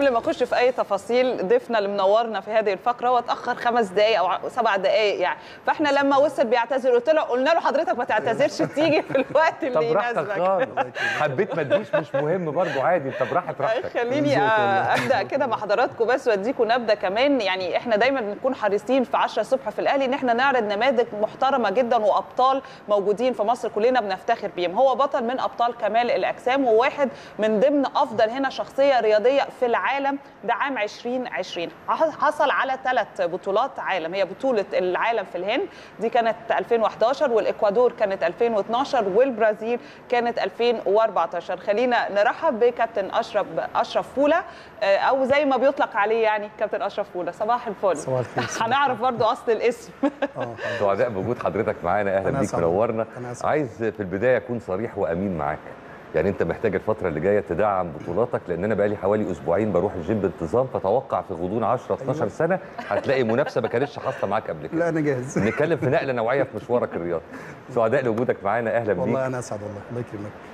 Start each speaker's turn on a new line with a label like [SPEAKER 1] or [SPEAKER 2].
[SPEAKER 1] قبل ما اخش في اي تفاصيل ضيفنا اللي منورنا في هذه الفقره هو اتاخر خمس دقائق او سبع دقائق يعني فاحنا لما وصل بيعتذر قلت له قلنا له حضرتك ما تعتذرش تيجي في الوقت
[SPEAKER 2] طب
[SPEAKER 1] اللي
[SPEAKER 2] براحتك
[SPEAKER 1] يناسبك
[SPEAKER 2] خالص حبيت ما تجيش مش مهم برضو عادي انت براحتك راحتك
[SPEAKER 1] خليني ابدا كده مع حضراتكم بس واديكم نبذه كمان يعني احنا دايما بنكون حريصين في 10 الصبح في الاهلي ان احنا نعرض نماذج محترمه جدا وابطال موجودين في مصر كلنا بنفتخر بيهم هو بطل من ابطال كمال الاجسام وواحد من ضمن افضل هنا شخصيه رياضيه في العالم ده عام 2020 حصل على ثلاث بطولات عالم هي بطوله العالم في الهند دي كانت 2011 والاكوادور كانت 2012 والبرازيل كانت 2014 خلينا نرحب بكابتن اشرف اشرف فوله او زي ما بيطلق عليه يعني كابتن اشرف فوله صباح الفل
[SPEAKER 3] صباح الخير
[SPEAKER 1] هنعرف برضو اصل الاسم
[SPEAKER 2] سعداء بوجود حضرتك معانا اهلا
[SPEAKER 3] أنا
[SPEAKER 2] بيك
[SPEAKER 3] أسعد.
[SPEAKER 2] منورنا
[SPEAKER 3] أنا أسعد.
[SPEAKER 2] عايز في البدايه اكون صريح وامين معاك يعني انت محتاج الفتره اللي جايه تدعم بطولاتك لان انا بقالي حوالي اسبوعين بروح الجيم بانتظام فتوقع في غضون 10 12 سنه هتلاقي منافسه ما كانتش حاصله معاك قبل كده
[SPEAKER 3] لا انا جاهز
[SPEAKER 2] نتكلم في نقله نوعيه في مشوارك الرياضي سعداء لوجودك معانا اهلا بيك
[SPEAKER 3] والله انا اسعد والله الله يكرمك